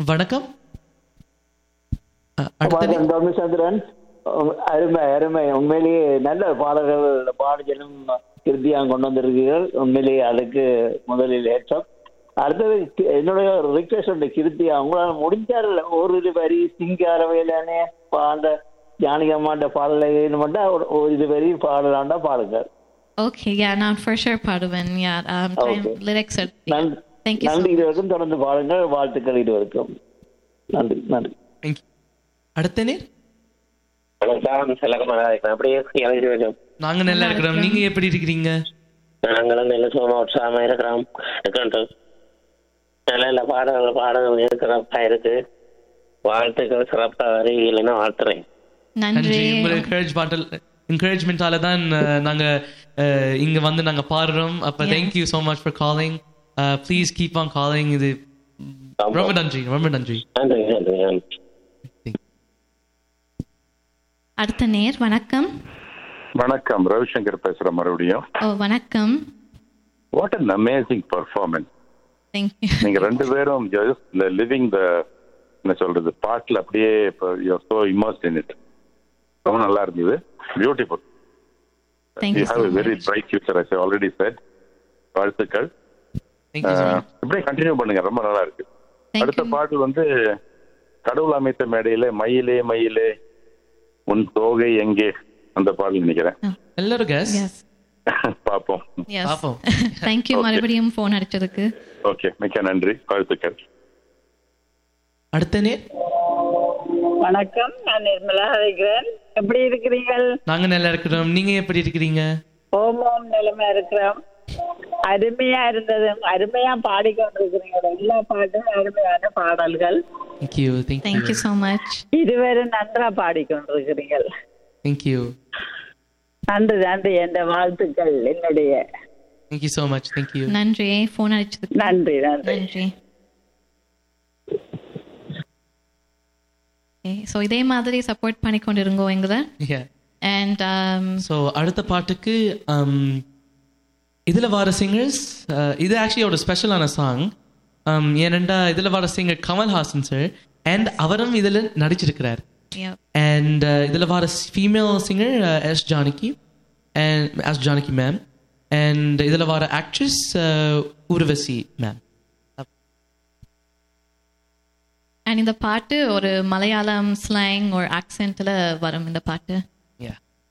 வணக்கம் அ, அடுத்த வணக்கம் டொமிசந்திரன் அருமை அருமை உண்மையிலேயே நல்ல பாடல்கள் பாடஜனும் கிருத்தியாக கொண்டு வந்திருக்கீர்கள் உண்மையிலேயே அதுக்கு முதலில் ஏற்றம் அடுத்தது கி- என்னுடைய ரிக்வெஸ்ட் உண்டு கிருத்தியா உங்களால் முடிஞ்சால் ஒரு இது வரி சிங்கார வேலையானே அந்த ஜானகம்மாண்ட பாடலை மட்டும் ஒரு- ஒரு இது வரி பாடலாண்டா பாடுங்க Okay, yeah, நான் for sure பாடுவேன். Yeah, um, time, Okay. lyrics are. Yeah. நன்றி Thank you so நன்றி much. இதுவரைக்கும் தொடர்ந்து பாடுங்கள் வாழ்த்துக்கள் இதுவரைக்கும் நன்றி நன்றி Thank you. அடுத்த நேர் வணக்கம் செல்லகுமாரா இருக்கிறேன் அப்படியே இறங்கி வரும் நாங்க நல்லா இருக்கிறோம் நீங்க எப்படி இருக்கிறீங்க நாங்களும் நல்ல சுகமா உற்சாகமா இருக்கிறோம் இருக்கட்டும் நல்ல நல்ல பாடல்கள் பாடல்கள் சிறப்பா இருக்கு வாழ்த்துக்கள் சிறப்பா வருவீங்கன்னு வாழ்த்துறேன் நன்றி நன்றி உங்களை என்கரேஜ் பாட்டல் என்கரேஜ்மெண்டால தான் அஹ், நாங்க அஹ், இங்க வந்து நாங்க பாடுறோம் அப்ப Yeah. Thank you so much for calling please keep on calling இது ரொம்ப நன்றி ரொம்ப நன்றி நன்றி நன்றி நன்றி அடுத்த நேர் வணக்கம் வணக்கம் ரவிசங்கர் பேசுறேன் மறுபடியும் ஓ வணக்கம் what an amazing performance thank you நீங்க ரெண்டு பேரும் லிவிங் த என்ன சொல்றது பாட்டுல அப்படியே you're so immersed in it ரொம்ப நல்லா இருந்தது beautiful Thank you you so have very much. Bright future I already set வாழ்த்துக்கள் thank you so ah, much இப்படியே கண்டினியூ பண்ணுங்க ரொம்ப நல்லா இருக்கு Thank அடுத்த you. பாட்டு வந்து கடவுள் அமைத்த மேடையில மயிலே மயிலே உன் தோகை எங்கே அந்த பாடல் நினைக்கிறேன் எல்லாரும் கேஸ் Yes. பார்ப்போம் Yes. பார்ப்போம். Thank you Okay. மறுபடியும் ஃபோன் அடிச்சதுக்கு ஓகே மிக்க நன்றி வாழ்த்துக்கள் அடுத்த நேர் வணக்கம் நான் நிர்மலா இருக்கிறேன் எப்படி இருக்கிறீர்கள் நாங்க நல்லா இருக்கிறோம் நீங்க எப்படி இருக்கிறீங்க ஓம் ஓம் நிலைமை இருக்கிறோம் அருமையா இருந்தது அருமையா பாடிக்கொண்டிருக்கிறீங்க எல்லா பாட்டும் அருமையான பாடல்கள் thank you thank Thank you you so much. இதுவரை நன்றா பாடிக்கொண்டிருக்கிறீர்கள் தேங்க் யூ நன்றி நன்றி என்ற வாழ்த்துக்கள் என்னுடைய thank you so much thank you நன்றி ஃபோன் அடிச்சதுக்கு நன்றி நன்றி நன்றி ஸோ இதே மாதிரி சப்போர்ட் பண்ணி கொண்டிருங்கோ எங்களை அண்ட் ஸோ அடுத்த பாட்டுக்கு um, இதுல வர சிங்கர்ஸ் இது ஆக்சுவலி ஒரு ஸ்பெஷலான சாங் ஏனெண்டா இதுல வர சிங்கர் கமல்ஹாசன் சார் அண்ட் அவரும் இதுல நடிச்சிருக்கிறார் அண்ட் இதுல வர female singer S Janaki and S Janaki ma'am and இதுல வர ஆக்ட்ரஸ் உர்வசி மேம் அண்ட் இந்த பாட்டு ஒரு மலையாளம் ஸ்லாங் ஒரு ஆக்சென்ட்ல வரும் இந்த பாட்டு